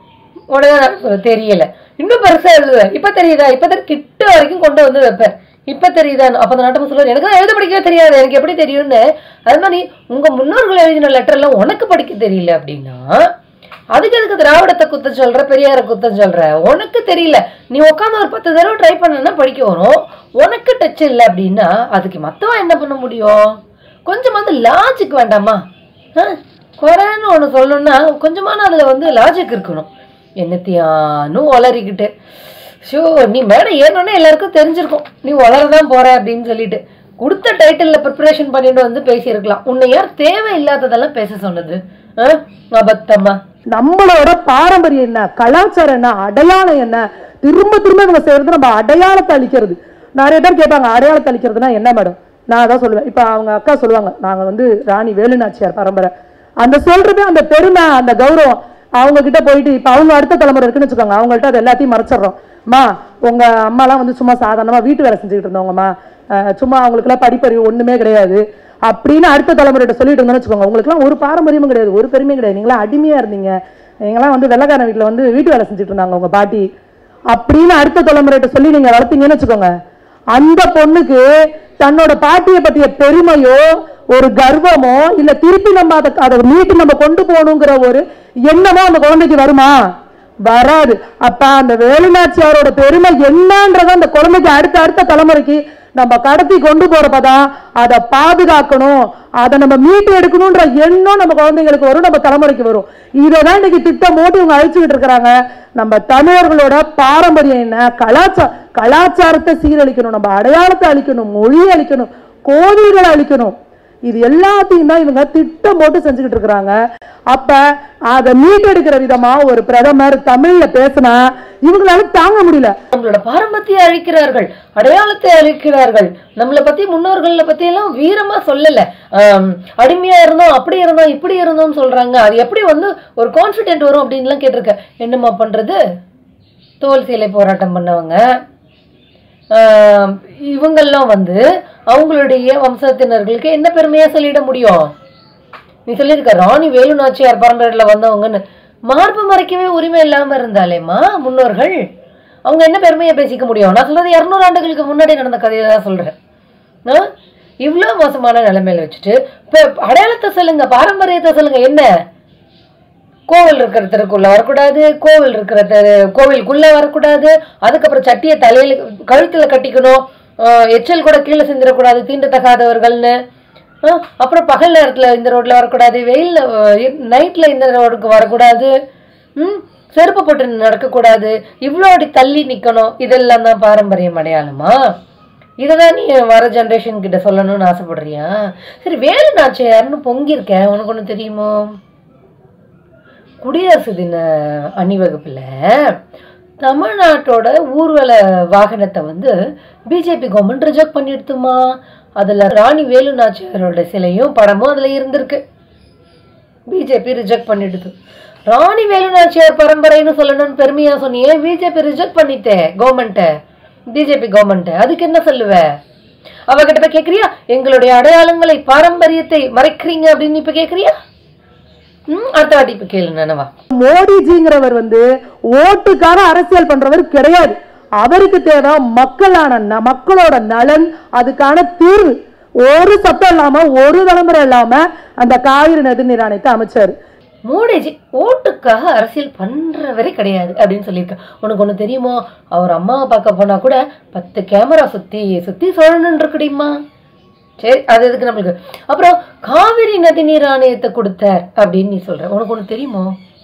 உடனே நான் சொல்ல தெரியல இன்னும் பெருசா எழுதுவேன் இப்ப தெரியுதா இப்ப தெரியும் கிட்ட வரைக்கும் கொண்டு வந்து வைப்பேன் இப்ப தெரியுதா அப்ப அந்த நாட்டமா சொல்லுவார் எனக்கு தான் எழுத படிக்கவே தெரியாது எனக்கு எப்படி தெரியும்னு அது மாதிரி உங்க முன்னோர்கள் எழுதின லெட்டர் எல்லாம் உனக்கு படிக்க தெரியல அப்படின்னா அதுக்கு எதுக்கு திராவிடத்தை குத்தம் சொல்ற பெரியார குத்தம் சொல்ற உனக்கு தெரியல நீ உட்காந்து ஒரு பத்து தடவை ட்ரை பண்ணனா படிக்க வரும் உனக்கு டச் இல்லை அப்படின்னா அதுக்கு மத்தவன் என்ன பண்ண முடியும் கொஞ்சமாவது லாஜிக் வேண்டாமா ஆ? குறைன்னு ஒன்று சொல்லணும்னா கொஞ்சமான அதில் வந்து லாஜிக் இருக்கணும் என்னத்தையானும் வளரிக்கிட்டு ஷோ நீ மேடை ஏறணுன்னே எல்லாருக்கும் தெரிஞ்சிருக்கும் நீ வளரதான் போற அப்படின்னு சொல்லிட்டு கொடுத்த டைட்டிலில் ப்ரிப்பரேஷன் பண்ணிட்டு வந்து பேசியிருக்கலாம் உன்னை யார் தேவையில்லாததெல்லாம் பேச சொன்னது ஆ? அபத்தமா நம்மளோட பாரம்பரியம் என்ன கலாச்சாரம் என்ன அடையாளம் என்ன திரும்ப திரும்ப இவங்க செய்யறது நம்ம அடையாளத்தை அழிக்கிறது நிறைய பேர் கேட்பாங்க அடையாளத்தை அழிக்கிறதுனா என்ன மேடம் நான் அதான் சொல்லுவேன் இப்ப அவங்க அக்கா சொல்லுவாங்க நாங்க வந்து ராணி வேலுநாச்சியார் பரம்பரை அந்த சொல்றது அந்த பெருமை அந்த கௌரவம் அவங்க கிட்ட போயிட்டு இப்ப அவங்க அடுத்த தலைமுறை இருக்குன்னு வச்சுக்கோங்க அவங்கள்ட்ட அது எல்லாத்தையும் மறைச்சிடுறோம் அம்மா உங்க அம்மாலாம் வந்து சும்மா சாதாரணமா வீட்டு வேலை செஞ்சுக்கிட்டு இருந்தவங்கம்மா அஹ் சும்மா அவங்களுக்குலாம் படிப்பறிவு ஒண்ணுமே கிடையாது அப்படின்னு அடுத்த தலைமுறைகிட்ட சொல்லிட்டு இருந்தோம்னு வச்சுக்கோங்க உங்களுக்குலாம் ஒரு பாரம்பரியமும் கிடையாது ஒரு பெருமையும் கிடையாது நீங்களாம் அடிமையா இருந்தீங்க நீங்களாம் வந்து வெள்ளக்காரன் வீட்டுல வந்து வீட்டு வேலை செஞ்சுட்டு இருந்தாங்க உங்க பாட்டி அப்படின்னு அடுத்த தலைமுறைகிட்ட சொல்லி நீங்க வளர்த்தீங்கன்னு வச்சுக்கோங்க அந்த பொண்ணுக்கு தன்னோட பாட்டியை பற்றிய பெருமையோ ஒரு கர்வமோ இல்ல திருப்பி நம்ம அதை அதை மீட்டு நம்ம கொண்டு போகணுங்கிற ஒரு எண்ணமோ அந்த குழந்தைக்கு வருமா வராது அப்ப அந்த வேலுநாச்சியாரோட பெருமை என்னன்றத அந்த குழந்தைக்கு அடுத்த அடுத்த தலைமுறைக்கு நம்ம கடத்தி கொண்டு போறப்பதான் அதை பாதுகாக்கணும் அதை நம்ம மீட்டு எடுக்கணும்ன்ற எண்ணம் நம்ம குழந்தைங்களுக்கு வரும் நம்ம தலைமுறைக்கு வரும் இதை தான் இன்னைக்கு திட்டம் போட்டு இவங்க அழிச்சுக்கிட்டு இருக்கிறாங்க நம்ம தமிழர்களோட பாரம்பரியம் என்ன கலாச்சார கலாச்சாரத்தை சீரழிக்கணும் நம்ம அடையாளத்தை அழிக்கணும் மொழியை அழிக்கணும் கோவில்களை அழிக்கணும் இது எல்லாத்தையும் தான் இவங்க திட்டம் போட்டு செஞ்சுக்கிட்டு இருக்கிறாங்க அப்ப அதை மீட்டெடுக்கிற விதமா ஒரு பிரதமர் தமிழ்ல பேசினா இவங்களால தாங்க முடியல நம்மளோட பாரம்பரியத்தை அழிக்கிறார்கள் அடையாளத்தை அழிக்கிறார்கள் நம்மளை பத்தி முன்னோர்களை பத்தி எல்லாம் வீரமா சொல்லல ஆம், அடிமையா இருந்தோம் அப்படி இருந்தோம் இப்படி இருந்தோம்னு சொல்றாங்க அது எப்படி வந்து ஒரு கான்ஃபிடென்ட் வரும் அப்படின்லாம் கேட்டிருக்கேன் என்னம்மா பண்றது தோல் சீலை போராட்டம் பண்ணவங்க ஆம், இவங்கெல்லாம் வந்து அவங்களுடைய வம்சத்தினர்களுக்கு என்ன பெருமையா சொல்லிட முடியும் நீ சொல்லியிருக்க ராணி வேலு நாச்சியார் பரம்பரையில வந்தவங்கன்னு மார்பு மறைக்கவே உரிமை இல்லாம இருந்தாலேம்மா முன்னோர்கள் அவங்க என்ன பெருமையை பேசிக்க முடியும் நான் சொல்றது இருநூறு ஆண்டுகளுக்கு முன்னாடி நடந்த கதையை தான் சொல்றேன் ஆ? இவ்வளோ மோசமான நிலைமையில வச்சுட்டு இப்போ அடையாளத்தை சொல்லுங்க பாரம்பரியத்தை சொல்லுங்க என்ன கோவில் இருக்கிற தெருக்குள்ள வரக்கூடாது கோவில் இருக்கிற தெரு கோவிலுக்குள்ள வரக்கூடாது அதுக்கப்புறம் சட்டியை தலையில கழுத்துல கட்டிக்கணும் ஆஹ் எச்சல் கூட கீழே சிந்திரக்கூடாது தீண்டத்தகாதவர்கள்னு ஆஹ் அப்புறம் பகல் நேரத்துல இந்த ரோட்ல வரக்கூடாது வெயில்ல நைட்ல இந்த ரோடுக்கு வரக்கூடாது ம் செருப்பு போட்டு நடக்கக்கூடாது இவ்வளோ அடி தள்ளி நிக்கணும் இதெல்லாம் தான் பாரம்பரியம் அடையாளமா இதை தான் நீ வர ஜென்ரேஷன் கிட்ட சொல்லணும்னு ஆசைப்படுறியா சரி வேலு நாச்சியார்னு பொங்கியிருக்க உனக்கு ஒன்று தெரியுமோ குடியரசு தின அணிவகுப்புல தமிழ்நாட்டோட ஊர்வல வாகனத்தை வந்து பிஜேபி கவர்மெண்ட் ரிஜெக்ட் பண்ணிடுத்துமா அதுல ராணி வேலு நாச்சியாரோட சிலையும் படமும் அதுல இருந்திருக்கு பிஜேபி ரிஜெக்ட் பண்ணிடுது ராணி வேலு நாச்சியார் பரம்பரைன்னு சொல்லணும்னு பெருமையா சொன்னியே பிஜேபி ரிஜெக்ட் பண்ணிட்டே கவர்மெண்ட்டை பிஜேபி கவர்மெண்ட் அதுக்கு என்ன சொல்லுவ அவகிட்ட போய் கேக்குறியா எங்களுடைய அடையாளங்களை பாரம்பரியத்தை மறைக்கிறீங்க அப்படின்னு இப்ப கேக்குறியா ம் அடுத்த வாட்டி இப்ப கேளு நானவா மோடிஜிங்கிறவர் வந்து ஓட்டுக்காக அரசியல் பண்றவர் கிடையாது அவருக்கு தேவை மக்களான ந- மக்களோட நலன் அதுக்கான தீர்வு ஒரு சத்தம் இல்லாம ஒரு விளம்பரம் இல்லாம அந்த காவிரி நதிநீர் ஆணையத்தை அமைச்சாரு மோடிஜி ஓட்டுக்காக அரசியல் பண்றவரே கிடையாது அப்படின்னு சொல்லியிருக்கேன் உனக்கு ஒண்ணு தெரியுமோ அவர் அம்மாவை பார்க்க போனா கூட பத்து கேமரா சுத்தி சுத்தி சொல்லணும்னு இருக்குடிமா சரி அது எதுக்கு நம்மளுக்கு அப்புறம் காவிரி நதிநீர் ஆணையத்தை கொடுத்தார் அப்படின்னு நீ சொல்ற உனக்கு ஒண்ணு தெரியுமோ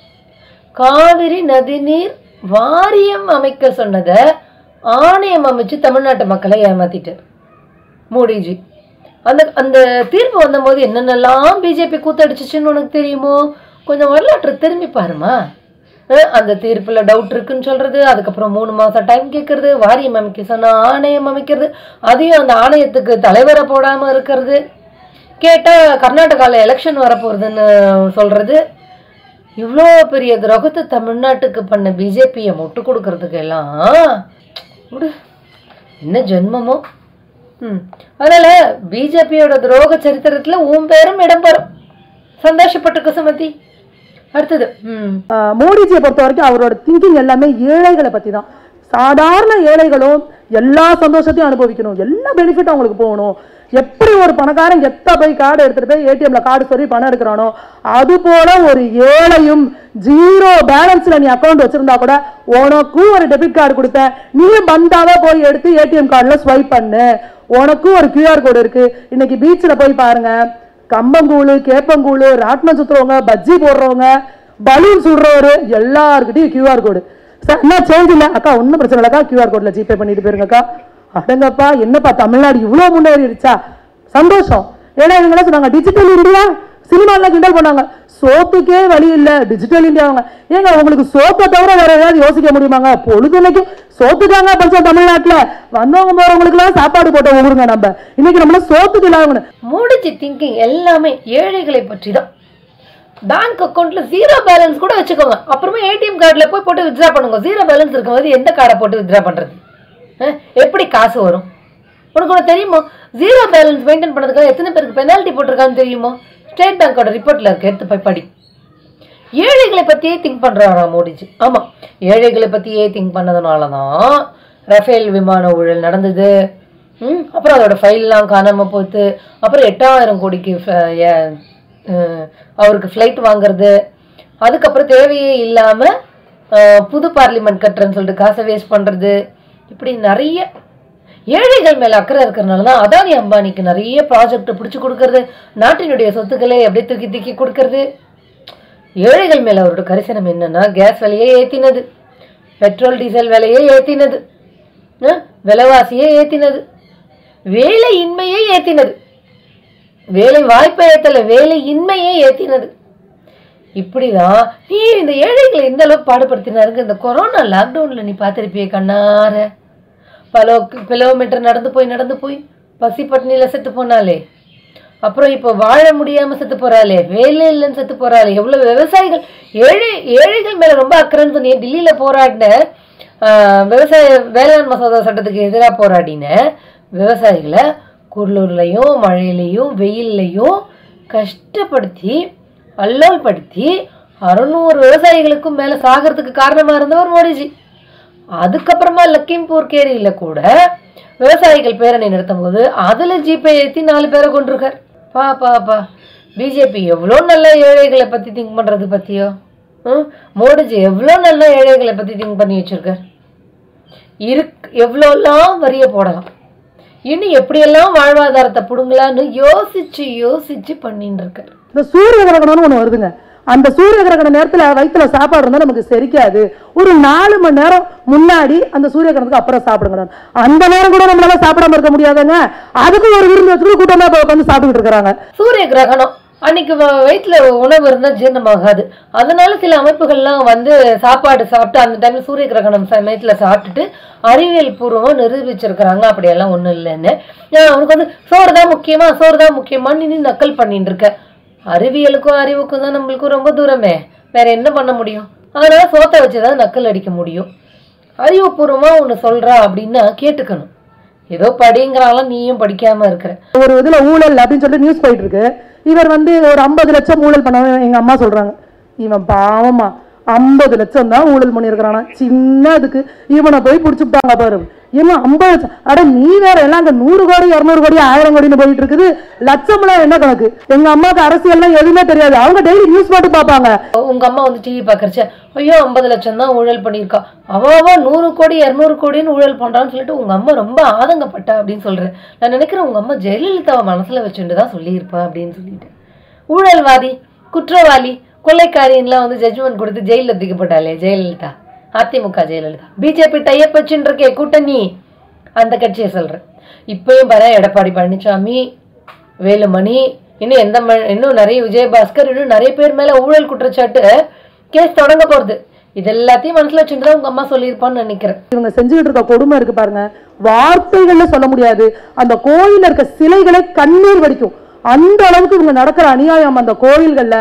காவிரி நதிநீர் வாரியம் அமைக்க சொன்னதை ஆணையம் அமைச்சு தமிழ்நாட்டு மக்களை ஏமாத்திட்டார் மோடிஜி அந்த அந்த தீர்ப்பு வந்தபோது என்னென்னலாம் பிஜேபி கூத்தடிச்சிச்சுன்னு உனக்கு தெரியுமோ கொஞ்சம் வரலாற்றை திரும்பி பாருமா அஹ் அந்த தீர்ப்புல டவுட் இருக்குன்னு சொல்றது அதுக்கப்புறம் மூணு மாசம் டைம் கேட்கறது வாரியம் அமைக்க சொன்னா ஆணையம் அமைக்கிறது அதையும் அந்த ஆணையத்துக்கு தலைவரை போடாம இருக்கிறது கேட்டா கர்நாடகாவில் எலெக்ஷன் வரப்போகுதுன்னு சொல்றது இவ்வளோ பெரிய துரோகத்தை தமிழ்நாட்டுக்கு பண்ண பிஜேபியை முட்டு கொடுக்கறதுக்கு எல்லாம் விடு. என்ன ஜென்மமோ ம் அதனால பிஜேபியோட துரோக சரித்திரத்துல உன் பேரும் இடம் பெறும் சந்தோஷப்பட்டுக்க சுமதி அடுத்தது ம் ஆஹ் மோடிஜியை பொறுத்த வரைக்கும் அவரோட திங்கிங் எல்லாமே ஏழைகளை பத்தி தான் சாதாரண ஏழைகளும் எல்லா சந்தோஷத்தையும் அனுபவிக்கணும் எல்லா பெனிஃபிட்டும் அவங்களுக்கு போகணும் எப்படி ஒரு பணக்காரன் எத்த போய் கார்டு எடுத்துட்டு போய் ஏடிஎம்ல கார்டு சொல்லி பணம் எடுக்கிறானோ அது போல ஒரு ஏழையும் ஜீரோ பேலன்ஸ்ல நீ அக்கௌண்ட் வச்சிருந்தா கூட உனக்கும் ஒரு டெபிட் கார்டு கொடுப்பேன் நீயும் பந்தாவா போய் எடுத்து ஏடிஎம் கார்டுல ஸ்வைப் பண்ணு உனக்கும் ஒரு கியூஆர் கோடு இருக்கு இன்னைக்கு பீச்சில் போய் பாருங்க கம்பங்கூழு கேப்பங்கூழு ராட்னம் சுத்துறவங்க பஜ்ஜி போடுறவங்க பலூன் சுடுறவரு எல்லாருக்கிட்டையும் கியூஆர் கோடு சார் என்ன சேஞ்ச் இல்லை அக்கா ஒன்றும் பிரச்சனை இல்லைக்கா கியூஆர் கோடில் ஜிபே பண்ணிட்டு போயிருங்கக்கா அடங்கப்பா என்னப்பா தமிழ்நாடு இவ்வளோ முன்னேறிடுச்சா சந்தோஷம் ஏன்னா இவங்க சொன்னாங்க டிஜிட்டல் இந்தியா சினிமாலாம் கிண்டல் பண்ணாங்க சோத்துக்கே வழி இல்ல டிஜிட்டல் இந்தியாவங்க ஏங்க உங்களுக்கு சோத்தை தவிர வேற ஏதாவது யோசிக்க முடியுமாங்க பொழுதுனைக்கும் சோத்துக்காங்க பஞ்சம் தமிழ்நாட்டுல வந்தவங்க போறவங்களுக்குலாம் சாப்பாடு போட்ட ஊருங்க நம்ம இன்னைக்கு நம்மள சோத்துக்கு இல்லாதவங்க மோடிஜி திங்கிங் எல்லாமே ஏழைகளை பற்றி தான் பேங்க் அக்கௌண்ட்ல ஜீரோ பேலன்ஸ் கூட வச்சுக்கோங்க அப்புறமா ஏடிஎம் கார்டில் போய் போட்டு வித்ட்ரா பண்ணுங்க ஜீரோ பேலன்ஸ் இருக்கும்போது எந்த கார்டை போட்டு வித்ட்ரா பண்றது அஹ், எப்படி காசு வரும் உனக்கு ஒன்று தெரியுமோ ஜீரோ பேலன்ஸ் மெயின்டைன் பண்ணதுக்காக எத்தனை பேருக்கு பெனால்ட்டி போட்டிருக்கான்னு தெரியுமோ ஸ்டேட் பேங்கோட ரிப்போர்ட்ல இருக்கு எடுத்து போய் படி ஏழைகளை பத்தியே திங்க் பண்றாரா மோடிஜி ஆமா ஏழைகளை பத்தியே திங்க் பண்ணதுனால தான் ரஃபேல் விமான ஊழல் நடந்தது ம், அப்புறம் அதோட ஃபைல்லாம் காணாம போச்சு அப்புறம் எட்டாயிரம் கோடிக்கு ஃப- ஏ- அஹ், அவருக்கு ஃப்ளைட் வாங்குறது அதுக்கப்புறம் தேவையே இல்லாம அஹ், புது பார்லிமெண்ட் கட்டுறேன்னு சொல்லிட்டு காசை வேஸ்ட் பண்றது இப்படி நிறைய ஏழைகள் மேல அக்கறை இருக்கிறனால தான் அதானி அம்பானிக்கு நிறைய ப்ராஜெக்ட் பிடிச்சு கொடுக்கறது நாட்டினுடைய சொத்துக்களை அப்படியே தூக்கி தூக்கி கொடுக்கறது ஏழைகள் மேல அவரோட கரிசனம் என்னன்னா கேஸ் விலையே ஏத்தினது பெட்ரோல் டீசல் விலையே ஏத்தினது அஹ், விலைவாசியே ஏத்தினது வேலையின்மையே ஏத்தினது வேலை வாய்ப்பை ஏத்தல வேலை இன்மையே ஏத்தினது இப்படிதான் நீ இந்த ஏழைகளை இந்த அளவுக்கு பாடுபடுத்தினாருங்க இந்த கொரோனா லாக்டவுன்ல நீ பார்த்திருப்பிய கண்ணார பல கிலோமீட்டர் நடந்து போய் நடந்து போய் பசி பட்டினியில செத்து போனாலே அப்புறம் இப்போ வாழ முடியாம செத்து போறாளே வேலை இல்லைன்னு செத்து போறாளே எவ்வளவு விவசாயிகள் ஏழை ஏழைகள் மேல ரொம்ப அக்கறைன்னு சொன்னீங்க டெல்லியில போராடின ஆஹ், விவசாய வேளாண் மசோதா சட்டத்துக்கு எதிராக போராடின விவசாயிகளை குளிர்லையும் மழையிலையும் வெயில்லையும் கஷ்டப்படுத்தி அல்லோல் படுத்தி அறுநூறு விவசாயிகளுக்கும் மேல சாகிறதுக்கு காரணமா இருந்தவர் மோடிஜி அதுக்கப்புறமா லக்கிம்பூர் கேரியில கூட விவசாயிகள் பேரணி நடத்தும் போது அதுல ஜிபே ஏத்தி நாலு பேரை கொண்டிருக்கார் பா பா பா பிஜேபி எவ்வளோ நல்ல ஏழைகளை பத்தி திங்க் பண்றது பத்தியோ ம்? மோடிஜி எவ்வளோ நல்ல ஏழைகளை பத்தி திங்க் பண்ணி வச்சிருக்கார் இருக் எவ்வளோலாம் வரிய போடலாம் இன்னும் எப்படியெல்லாம் வாழ்வாதாரத்தை புடுங்கலான்னு யோசிச்சு யோசிச்சு பண்ணிட்டு இருக்கார் இந்த சூரிய கிரகணம்னு ஒண்ணு வருதுங்க அந்த சூரிய கிரகண நேரத்துல வயித்துல சாப்பாடு இருந்தா நமக்கு செரிக்காது ஒரு நாலு மணி நேரம் முன்னாடி அந்த சூரிய கிரகணத்துக்கு அப்புறம் சாப்பிடுங்க அந்த நேரம் கூட நம்மளால சாப்பிடாம இருக்க முடியாதுங்க அதுக்கு ஒரு விருந்து வச்சுட்டு கூட்டம் தான் உட்காந்து சாப்பிட்டுட்டு இருக்கிறாங்க சூரிய கிரகணம் அன்னைக்கு வ- வயித்துல உணவு இருந்தா ஜீரணமாகாது அதனால சில அமைப்புகள்லாம் வந்து சாப்பாடு சாப்பிட்டு அந்த டைம்ல சூரிய கிரகணம் சமயத்துல சாப்பிட்டுட்டு அறிவியல் பூர்வமா நிரூபிச்சிருக்கிறாங்க அப்படியெல்லாம் ஒண்ணும் இல்லைன்னு ஏன் அவனுக்கு வந்து சோறு தான் முக்கியமா சோறு தான் முக்கியமான்னு நீ நக்கல் பண்ணிட்டு இருக்க அறிவியலுக்கும் அறிவுக்கும் தான் நம்மளுக்கும் ரொம்ப தூரமே வேற என்ன பண்ண முடியும் அதனால சோத்தை வச்சுதான் நக்கல் அடிக்க முடியும் அறிவுபூர்வமா ஒண்ணு சொல்றா அப்படின்னா கேட்டுக்கணும் ஏதோ படிங்கிறாலும் நீயும் படிக்காம இருக்கிற ஒரு இதுல ஊழல் அப்படின்னு சொல்லிட்டு நியூஸ் போயிட்டு இருக்கு இவர் வந்து ஒரு ஐம்பது லட்சம் ஊழல் பண்ண எங்க அம்மா சொல்றாங்க இவன் பாவமா ஐம்பது லட்சம் தான் ஊழல் பண்ணியிருக்கிறானா சின்ன இதுக்கு இவனை போய் பிடிச்சுட்டாங்க பாரு ஏமா ஐம்பது லட்சம் அட நீ வேற எல்லாம் அங்க நூறு கோடி இரநூறு கோடி ஆயிரம் கோடின்னு போயிட்டு இருக்குது லட்சம்லாம் என்ன கணக்கு எங்க அம்மாவுக்கு அரசியல்லாம் எதுவுமே தெரியாது அவங்க டெய்லி நியூஸ் போட்டு பார்ப்பாங்க உங்க அம்மா வந்து டிவி பாக்குறச்ச ஐயோ ஐம்பது லட்சம் தான் ஊழல் பண்ணியிருக்கா அவ அவ நூறு கோடி இரநூறு கோடின்னு ஊழல் பண்றான்னு சொல்லிட்டு உங்க அம்மா ரொம்ப ஆதங்கப்பட்டா அப்படின்னு சொல்றேன் நான் நினைக்கிறேன் உங்க அம்மா ஜெயலலிதாவை மனசுல வச்சுட்டு தான் சொல்லியிருப்பா அப்படின்னு சொல்லிட்டு ஊழல்வாதி குற்றவாளி கொள்ளைக்காரின்லாம் வந்து ஜட்ஜ்மெண்ட் கொடுத்து ஜெயிலில் தூக்கப்பட்டாளே ஜெயலலிதா அதிமுக ஜெயலலிதா பிஜேபி டைப் வச்சுட்டு இருக்கே கூட்டணி அந்த கட்சியை சொல்றேன் இப்பயும் பாரு எடப்பாடி பழனிசாமி வேலுமணி இன்னும் எந்த ம- இன்னும் நிறைய விஜயபாஸ்கர் இன்னும் நிறைய பேர் மேல ஊழல் குற்றச்சாட்டு கேஸ் தொடங்க போறது இது எல்லாத்தையும் மனசுல வச்சுட்டு தான் உங்க அம்மா சொல்லியிருப்பான்னு நினைக்கிறேன் இவங்க செஞ்சுக்கிட்டு இருக்க கொடுமை இருக்கு பாருங்க வார்த்தைகள்ல சொல்ல முடியாது அந்த கோயில்ல இருக்க சிலைகளை கண்ணீர் வடிக்கும் அந்த அளவுக்கு இவங்க நடக்கிற அநியாயம் அந்த கோயில்கள்ல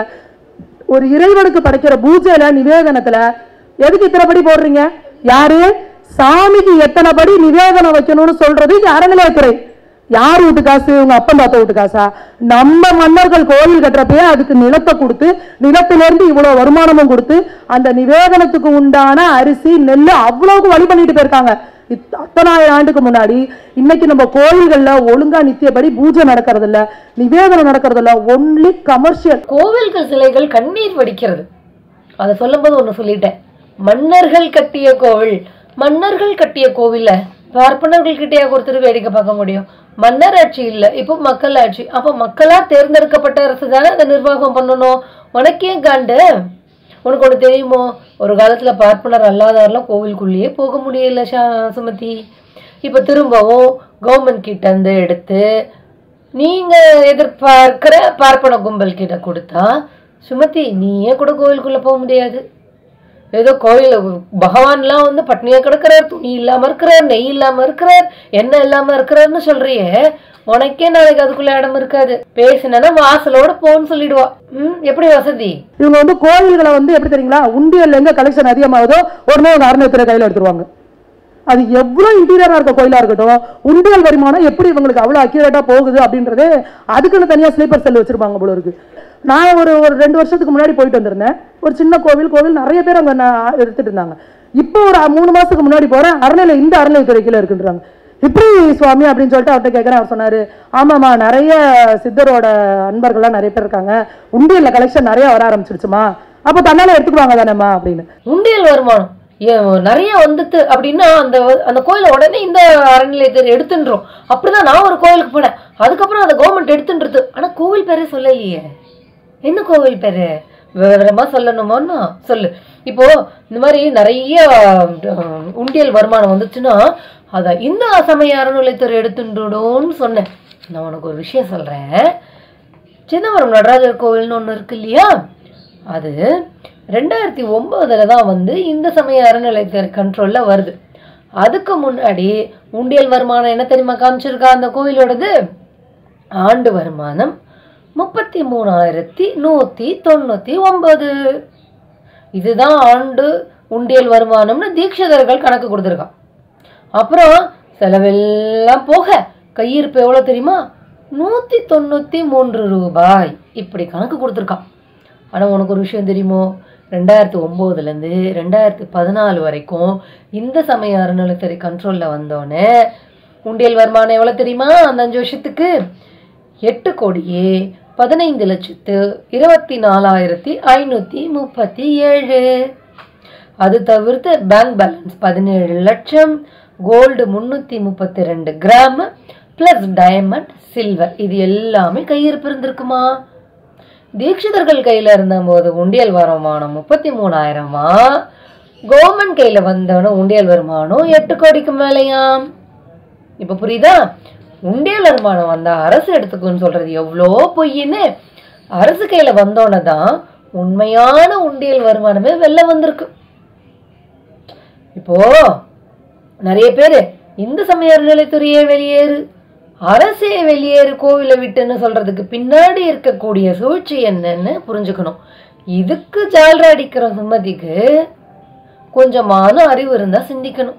ஒரு இறைவனுக்கு படைக்கிற பூஜையில நிவேதனத்துல எதுக்கு இத்தனை படி போடுறீங்க யாரு சாமிக்கு எத்தனை படி நிவேதனம் வைக்கணும்னு சொல்றது இங்க அறநிலையத்துறை யார் வீட்டு காசு உங்க அப்பன் தாத்தா வீட்டு காசா நம்ம மன்னர்கள் கோயில் கட்டுறப்பயே அதுக்கு நிலத்தை கொடுத்து நிலத்திலிருந்து இவ்வளவு வருமானமும் கொடுத்து அந்த நிவேதனத்துக்கு உண்டான அரிசி நெல் அவ்வளவுக்கு வழி பண்ணிட்டு போயிருக்காங்க இத்- அத்தனாயிரம் ஆண்டுக்கு முன்னாடி இன்னைக்கு நம்ம கோயில்கள்ல ஒழுங்கா நித்தியபடி பூஜை நடக்கிறது இல்ல நிவேதனம் நடக்கிறது இல்ல ஒன்லி கமர்ஷியல் கோவில்கள் சிலைகள் கண்ணீர் வடிக்கிறது அதை சொல்லும்போது ஒண்ணு சொல்லிட்டேன் மன்னர்கள் கட்டிய கோவில் மன்னர்கள் கட்டிய கோவில்ல பார்ப்பனர்கள் கிட்டேயா கொடுத்துட்டு வேடிக்கை பார்க்க முடியும் மன்னர் ஆட்சி இல்ல இப்போ மக்கள் ஆட்சி அப்ப மக்களா தேர்ந்தெடுக்கப்பட்ட அரசு தானே அதை நிர்வாகம் பண்ணணும் உனக்கே காண்டு உனக்கு ஒண்ணு தெரியுமோ ஒரு காலத்துல பார்ப்பனர் அல்லாதவரெல்லாம் கோவிலுக்குள்ளேயே போக முடியல சா- சுமதி இப்ப திரும்பவும் கவர்மெண்ட் கிட்ட இருந்து எடுத்து நீங்க எதிர்பார்க்கிற பார்ப்பன கும்பல் கிட்ட கொடுத்தா சுமதி நீயே கூட கோயிலுக்குள்ள போக முடியாது ஏதோ கோயில் பகவான்லாம் வந்து பட்னியா கிடக்குறார் துணி இல்லாம இருக்கிறார் நெய் இல்லாம இருக்கிறார் எண்ணெய் இல்லாம இருக்கிறார்னு சொல்றியே உனக்கே நாளைக்கு அதுக்குள்ள இடம் இருக்காது பேசினா வாசலோட போன்னு சொல்லிடுவா ம் எப்படி வசதி இவங்க வந்து கோயில்களை வந்து எப்படி தெரியுங்களா உண்டியல்ல எங்க கலெக்ஷன் அதிகமாகுதோ உடனே அவங்க அறநிலையத்துறை கையில எடுத்துருவாங்க அது எவ்வளவு இன்டீரியரா இருக்க கோயிலா இருக்கட்டும் உண்டியல் வருமானம் எப்படி இவங்களுக்கு அவ்வளவு அக்யூரேட்டா போகுது அப்படின்றது அதுக்குன்னு தனியா ஸ்லீப்பர் செல் வச்சிருப்பாங்க போல இருக்கு நான் ஒரு ஒரு ரெண்டு வருஷத்துக்கு முன்னாடி போயிட்டு வந்திருந்தேன் ஒரு சின்ன கோவில் கோவில் நிறைய பேர் அங்க நான் எடுத்துட்டு இருந்தாங்க இப்போ ஒரு மூணு மாசத்துக்கு முன்னாடி போறேன் அறநிலை இந்த அறநிலைத்துறை கீழே இருக்குன்றாங்க இப்படி சுவாமி அப்படின்னு சொல்லிட்டு அவர்கிட்ட கேட்கறேன் அவர் சொன்னாரு ஆமாம்மா நிறைய சித்தரோட அன்பர்கள்லாம் நிறைய பேர் இருக்காங்க உண்டியல்ல கலெக்ஷன் நிறைய வர ஆரம்பிச்சிருச்சுமா அப்ப தன்னால எடுத்துக்குவாங்க தானேம்மா அப்படின்னு உண்டியல் வருமானம் ஏன் நிறைய வந்துட்டு அப்படின்னா அந்த அந்த கோயிலை உடனே இந்த அறநிலையத்தை எடுத்துன்றோம் அப்படிதான் நான் ஒரு கோயிலுக்கு போனேன் அதுக்கப்புறம் அந்த கவர்மெண்ட் எடுத்துன்றது ஆனா கோவில் பேரே சொல்லலையே என்ன கோவில் பேரு விவரமா சொல்லணுமோன்னா சொல்லு இப்போ இந்த மாதிரி நிறைய அஹ், உண்டியல் வருமானம் வந்துச்சுன்னா அத இந்த சமய அறநிலையத்துறை எடுத்துன்றோன்னு சொன்னேன் நான் உனக்கு ஒரு விஷயம் சொல்றேன் சிதம்பரம் நடராஜர் கோவில்னு ஒன்று இருக்கு இல்லையா அது ரெண்டாயிரத்தி ஒன்பதுல தான் வந்து இந்த சமய அறநிலையத்துறை கண்ட்ரோல்ல வருது அதுக்கு முன்னாடி உண்டியல் வருமானம் என்ன தெரியுமா காமிச்சிருக்கா அந்த கோவிலோடது ஆண்டு வருமானம் முப்பத்தி மூணாயிரத்தி நூற்றி தொண்ணூற்றி ஒன்பது இதுதான் ஆண்டு உண்டியல் வருமானம்னு தீட்சிதர்கள் கணக்கு கொடுத்துருக்கான் அப்புறம் செலவெல்லாம் போக கையிருப்பு எவ்வளோ தெரியுமா நூற்றி தொண்ணூற்றி மூன்று ரூபாய் இப்படி கணக்கு கொடுத்துருக்கான் ஆனால் உனக்கு ஒரு விஷயம் தெரியுமோ ரெண்டாயிரத்தி ஒம்போதுலேருந்து ரெண்டாயிரத்தி பதினாலு வரைக்கும் இந்த சமய அறநிலைத்துறை கண்ட்ரோலில் வந்தோடனே உண்டியல் வருமானம் எவ்வளோ தெரியுமா அந்த அஞ்சு வருஷத்துக்கு எட்டு கோடியே பதினைந்து லட்சத்து இருபத்தி நாலாயிரத்தி ஐநூற்றி முப்பத்தி ஏழு அது தவிர்த்து பேங்க் பேலன்ஸ் பதினேழு லட்சம் கோல்டு முந்நூற்றி முப்பத்தி ரெண்டு கிராம் ப்ளஸ் டைமண்ட் சில்வர் இது எல்லாமே கையிருப்பு இருந்திருக்குமா தீட்சிதர்கள் கையில் இருந்தபோது உண்டியல் வருமானம் முப்பத்தி மூணாயிரமா கவர்மெண்ட் கையில் வந்தவன உண்டியல் வருமானம் எட்டு கோடிக்கு மேலேயாம் இப்போ புரியுதா உண்டியல் வருமானம் வந்தா அரசு எடுத்துக்குன்னு சொல்றது எவ்வளோ பொய்ன்னு அரசு கையில வந்தோன்னே தான் உண்மையான உண்டியல் வருமானமே வெளில வந்திருக்கு இப்போ நிறைய பேர் இந்து சமய அறநிலைத்துறையே வெளியேறு அரசே வெளியேறு கோவிலை விட்டுன்னு சொல்றதுக்கு பின்னாடி இருக்கக்கூடிய சூழ்ச்சி என்னன்னு புரிஞ்சுக்கணும் இதுக்கு ஜால்ரா அடிக்கிற சுமதிக்கு கொஞ்சமான அறிவு இருந்தா சிந்திக்கணும்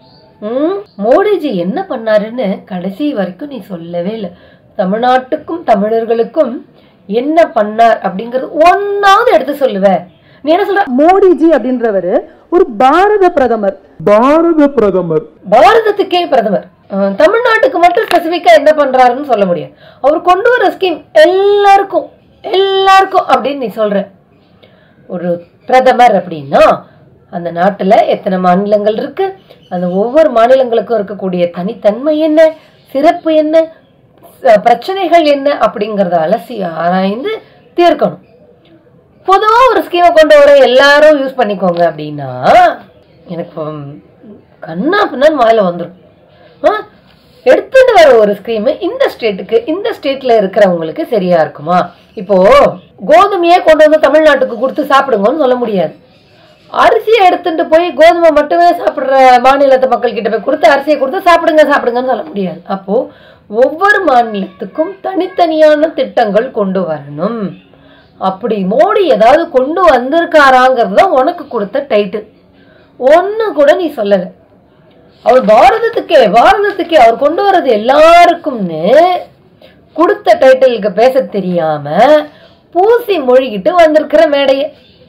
ம் மோடிஜி என்ன பண்ணாருன்னு கடைசி வரைக்கும் நீ சொல்லவே இல்லை தமிழ்நாட்டுக்கும் தமிழர்களுக்கும் என்ன பண்ணார் அப்படிங்கறது ஒன்னாவது எடுத்து சொல்லுவ நீ என்ன சொல்ற மோடிஜி அப்படின்றவரு ஒரு பாரத பிரதமர் பாரத பிரதமர் பாரதத்துக்கே பிரதமர் அஹ், தமிழ்நாட்டுக்கு மட்டும் ஸ்பெசிஃபிக்கா என்ன பண்றாருன்னு சொல்ல முடியாது அவர் கொண்டு வர ஸ்கீம் எல்லாருக்கும் எல்லாருக்கும் அப்படின்னு நீ சொல்ற ஒரு பிரதமர் அப்படின்னா அந்த நாட்டுல எத்தனை மாநிலங்கள் இருக்கு அந்த ஒவ்வொரு மாநிலங்களுக்கும் இருக்கக்கூடிய தனித்தன்மை என்ன சிறப்பு என்ன ச- பிரச்சனைகள் என்ன அப்படிங்கறத அலசி ஆராய்ந்து தீர்க்கணும் பொதுவா ஒரு ஸ்கீமை கொண்டு வர எல்லாரும் யூஸ் பண்ணிக்கோங்க அப்படின்னா எனக்கு உம், கண்ணா பின்னான்னு வாயில வந்துடும் ஆ? எடுத்துட்டு வர ஒரு ஸ்கீம் இந்த ஸ்டேட்டுக்கு இந்த ஸ்டேட்ல இருக்கிறவங்களுக்கு சரியா இருக்குமா இப்போ கோதுமையே கொண்டு வந்து தமிழ்நாட்டுக்கு கொடுத்து சாப்பிடுங்கன்னு சொல்ல முடியாது அரிசியை எடுத்துட்டு போய் கோதுமை மட்டுமே சாப்பிடுற மாநிலத்து மக்கள் கிட்ட போய் கொடுத்து அரிசியை கொடுத்து சாப்பிடுங்க சாப்பிடுங்கன்னு சொல்ல முடியாது அப்போ ஒவ்வொரு மாநிலத்துக்கும் தனித்தனியான திட்டங்கள் கொண்டு வரணும் அப்படி மோடி ஏதாவது கொண்டு வந்திருக்காராங்கிறது தான் உனக்கு கொடுத்த டைட்டில் ஒன்று கூட நீ சொல்லலை அவர் பாரதத்துக்கே பாரதத்துக்கே அவர் கொண்டு வர்றது எல்லாருக்கும்னு கொடுத்த டைட்டிலுக்கு பேச தெரியாம பூசி மொழிகிட்டு வந்திருக்கிற மேடைய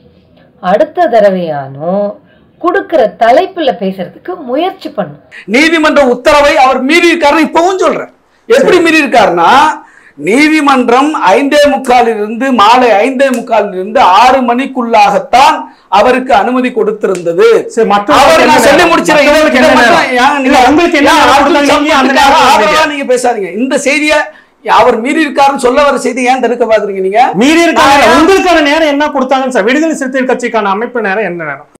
அடுத்த தடவையானோ கொடுக்கிற தலைப்புல பேசுறதுக்கு முயற்சி பண்ணும் நீதிமன்ற உத்தரவை அவர் மீறி இருக்காருன்னு இப்பவும் சொல்றேன் எப்படி மீறி இருக்காருன்னா நீதிமன்றம் ஐந்தே முக்காலில் இருந்து மாலை ஐந்தே முக்காலில் இருந்து ஆறு மணிக்குள்ளாகத்தான் அவருக்கு அனுமதி கொடுத்திருந்தது சரி, மற்றவங்களுக்கு அவர் நான் என்ன சொல்லி நேரம்? முடிச்சிடறேன் இதை- மற்றவங்களுக்கு இதை என்ன மட்டும் நேரம்? ஏன் இல்ல, நீங்க- உங்களுக்கு என்ன ஏன் நேரம் அப்துல் கொடுத்தாங்க? நீங்க அந்த சமத்துக்காக நேரம் ஆதரவா கொடுத்தீங்க. நீங்க பேசாதீங்க இந்த செய்தியை அவர் மீறி இருக்காருன்னு சொல்ல வர செய்தி ஏன் தடுக்க பாக்குறீங்க நீங்க மீறி இருக்காங்க நான் உங்களுக்கான நேரம் என்ன கொடுத்தாங்கன்னு சார் விடுதலை சிறுத்தைகள் கட்சிக்கான அமைப்பு நேரம் என்ன நேரம்